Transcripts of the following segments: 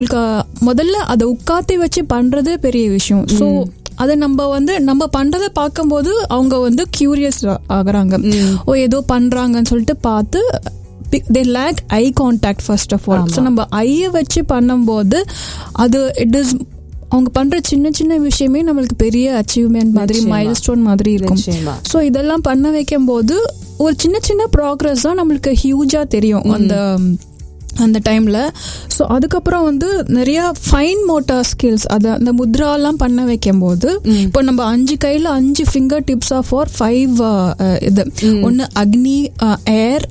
க- முதல்ல அதை உட்காத்தி வச்சு பண்றதே பெரிய விஷயம் ஸோ அதை நம்ம வந்து நம்ம பண்றதை பார்க்கும்போது அவங்க வந்து கியூரியஸ் ஆகுறாங்க ஓ ஏதோ பண்றாங்கன்னு சொல்லிட்டு பார்த்து they lack eye contact first of all so நம்ம ஐயை வச்சு பண்ணும்போது அது இட் இஸ் அவங்க பண்ற சின்ன சின்ன விஷயமே நம்மளுக்கு பெரிய அச்சீவ்மெண்ட் மாதிரி நிச்சயமா. மைல் ஸ்டோன் மாதிரி இருக்கும் நிச்சயமா. ஸோ இதெல்லாம் பண்ண வைக்கும் போது ஒரு சின்ன சின்ன ப்ராக்ரஸ் தான் நம்மளுக்கு ஹியூஜா தெரியும் அந்த அந்த டைம்ல ஸோ அதுக்கப்புறம் வந்து நிறைய ஃபைன் மோட்டார் ஸ்கில்ஸ் அதை அந்த முத்ராலாம் பண்ண வைக்கும் போது இப்போ நம்ம அஞ்சு கையில அஞ்சு finger tips of for five இது ஒன்று அக்னி ஏர்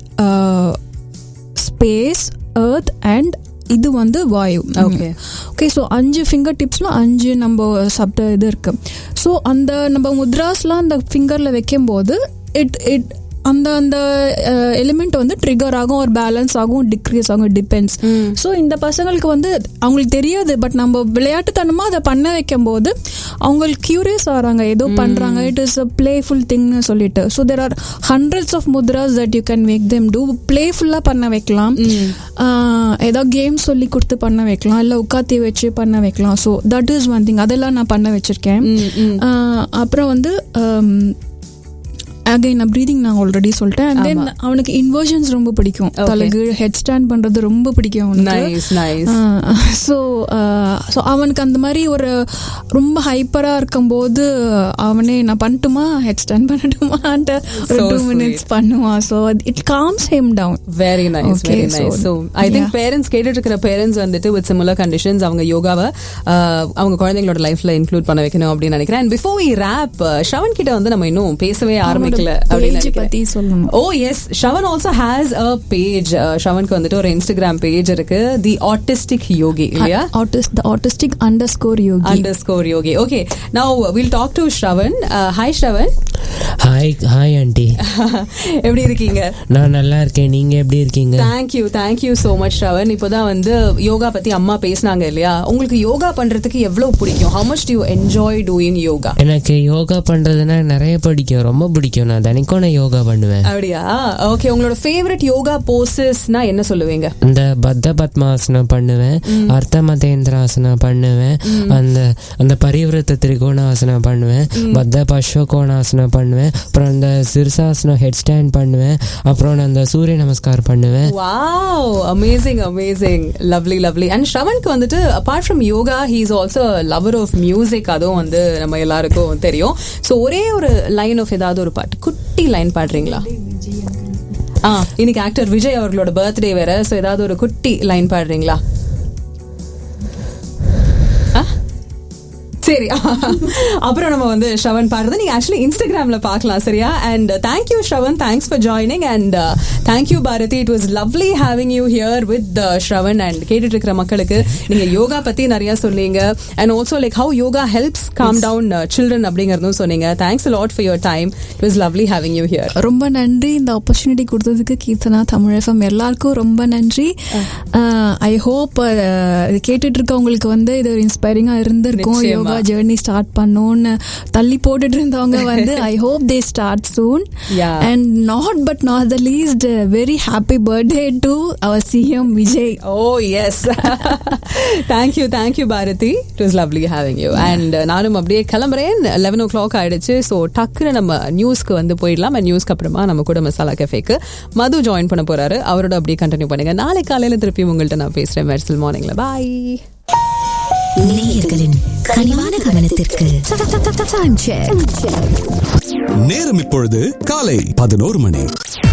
ஸ்பேஸ் எர்த் அண்ட் இது வந்து வாயு Okay. ஓகே ஸோ அஞ்சு ஃபிங்கர் டிப்ஸ்ல அஞ்சு நம்ம சப்ட இது இருக்கு ஸோ அந்த நம்ம முத்ராஸ்லாம் அந்த ஃபிங்கர்ல வைக்கும்போது இட் இட் அந்த அந்த எலிமெண்ட் வந்து ட்ரிகர் ஆகும் ஒரு பேலன்ஸ் ஆகும் டிக்ரீஸ் ஆகும் டிபெண்ட்ஸ் ஸோ இந்த பசங்களுக்கு வந்து அவங்களுக்கு தெரியாது பட் நம்ம விளையாட்டுத்தனமா அதை பண்ண வைக்கும் போது அவங்களுக்கு கியூரியஸ் ஆகிறாங்க ஏதோ பண்றாங்க இட் இஸ் அ பிளேஃபுல் திங்னு சொல்லிட்டு so there are hundreds of mudras that you can make them do பிளேஃபுல்லாக பண்ண வைக்கலாம் ஆஹ் ஏதோ கேம் சொல்லி கொடுத்து பண்ண வைக்கலாம் இல்லை உட்காத்தி வச்சு பண்ண வைக்கலாம் so that is one thing அதெல்லாம் நான் பண்ண வச்சிருக்கேன் ஆஹ் அப்புறம் வந்து அகைன் நான் ப்ரீதிங் நான் ஆல்ரெடி சொல்லிட்டேன் அண்ட் தென் அவனுக்கு இன்வர்ஷன்ஸ் ரொம்ப பிடிக்கும் தலைகு ஹெட் ஸ்டாண்ட் பண்றது ரொம்ப பிடிக்கும் அவனுக்கு நைஸ் நைஸ் ஸோ ஸோ அவனுக்கு அந்த மாதிரி ஒரு ரொம்ப ஹைப்பராக இருக்கும்போது அவனே நான் பண்ணட்டுமா ஹெட் ஸ்டாண்ட் பண்ணட்டுமான்ட்டு ஒரு So டூ sweet. மினிட்ஸ் பண்ணுவான் so it calms him down very nice Okay, very so, nice so I think yeah. Parents கேட்டுட்டு இருக்கிற பேரண்ட்ஸ் வந்துட்டு வித் சிமிலர் கண்டிஷன்ஸ் அவங்க யோகாவை uh, அவங்க குழந்தைங்களோட லைஃப்ல இன்க்ளூட் பண்ண வைக்கணும் அப்படின்னு நினைக்கிறேன் and before we wrap Shravan கிட்ட வந்து நம்ம இன்னும் பேசவே ஆரம்பிக்கல அப்படின்னு பேஜ் பத்தி நினைக்கிறேன் சொல்லணும் ஓ S ஷவன் also has a page ஷவனுக்கு வந்துட்டு ஒரு இன்ஸ்டாகிராம் பேஜ் இருக்கு தி ஆட்டிஸ்டிக் யோகி இல்லையா ஆட்டிஸ்ட் த autistic under score Yogi under score Yogi okay now will talk to Shravan hi Shravan hi hi aunty எப்படி இருக்கீங்க நான் நல்லா இருக்கேன் நீங்க எப்படி இருக்கீங்க thank you thank you so much Shravan இப்போதான் வந்து யோகா பத்தி அம்மா பேசினாங்க இல்லையா உங்களுக்கு யோகா பண்றதுக்கு எவ்வளவு பிடிக்கும் how much do you enjoy doing yoga எனக்கு யோகா பண்றதுன்னா நிறைய பிடிக்கும் ரொம்ப பிடிக்கும் நான் தினைக்கும் நான் யோகா பண்ணுவேன் அப்படியா ஓகே உங்களோட ஃபேவரட் யோகா போசஸ்னா என்ன சொல்லுவீங்க இந்த பத்த பத்மாசனம் பண்ணுவேன் அர்த்த மதேந்திராசனம் பண்ணுவேன் அந்த அந்த பரிவிரத்த திரிகோணாசனம் பண்ணுவேன் பத்த பஸ்வகோணாசனம் பண்ணுவேன் அப்புறம் அந்த சிறுசாசனம் ஹெட் ஸ்டாண்ட் பண்ணுவேன் அப்புறம் நான் அந்த சூரிய நமஸ்கார் பண்ணுவேன் wow amazing amazing lovely lovely and ஷ்ரவனுக்கு வந்துட்டு apart from yoga he is also lover of music அதுவும் வந்து நம்ம எல்லாருக்கும் தெரியும் ஸோ ஒரே ஒரு லைன் ஆஃப் ஏதாவது ஒரு பாட்டு குட்டி லைன் பாடுறீங்களா ஆ இன்னைக்கு ஆக்டர் விஜய் அவர்களோட பர்த்டே வேற ஸோ ஏதாவது ஒரு குட்டி லைன் பாடுறீங்களா ஆ? சரி அப்புறம் நம்ம வந்து ஷ்ரவன் பாடுறது நீங்க ஆக்சுவலி இன்ஸ்டாகிராம்ல பார்க்கலாம் சரியா and thank you Shravan thanks for joining and thank you Bharathi it was lovely having you here with Shravan and கேட்டுட்டு இருக்கிற மக்களுக்கு நீங்க யோகா பத்தி நிறைய சொன்னீங்க and also like how yoga helps calm down children அப்படிங்கறதும் சொன்னீங்க thanks lot for your time it was lovely having you here ரொம்ப நன்றி இந்த ஆப்பர்ச்சுனிட்டி கொடுத்ததுக்கு கீர்த்தனா தமிழ் எஃப்எம் எல்லாருக்கும் ரொம்ப நன்றி ஐ ஹோப் இது கேட்டுட்டு இருக்கவங்களுக்கு வந்து இது ஒரு இன்ஸ்பைரிங்கா இருந்திருக்கும் நிச்சயமா. யோகா ஜேர்னி ஸ்டார்ட் பண்ணோன்னு தள்ளி போட்டுட்டு இருந்தவங்க வந்து I hope they start soon Yeah. And not but not the least very happy birthday to our CM Vijay oh yes thank you thank you Bharathi it was lovely having you and நானும் அப்படியே கிளம்புறேன் லெவன் ஓ கிளாக் ஆயிடுச்சு so டக்குன்னு நம்ம நியூஸ்க்கு வந்து போயிடலாம் And நியூஸ்க்கு அப்புறமா நம்ம கூட மசாலா கஃபேக்கு மது ஜாயின் பண்ண போறாரு அவரோட அப்படியே கண்டினியூ பண்ணுங்க நாளை காலையில திருப்பி உங்கள்கிட்ட நான் பேசுறேன் மெர்சல் மார்னிங்ல பாய் நேயர்களின் கனிவான கவனத்திற்கு Time check. நேரம் இப்பொழுது காலை பதினோரு மணி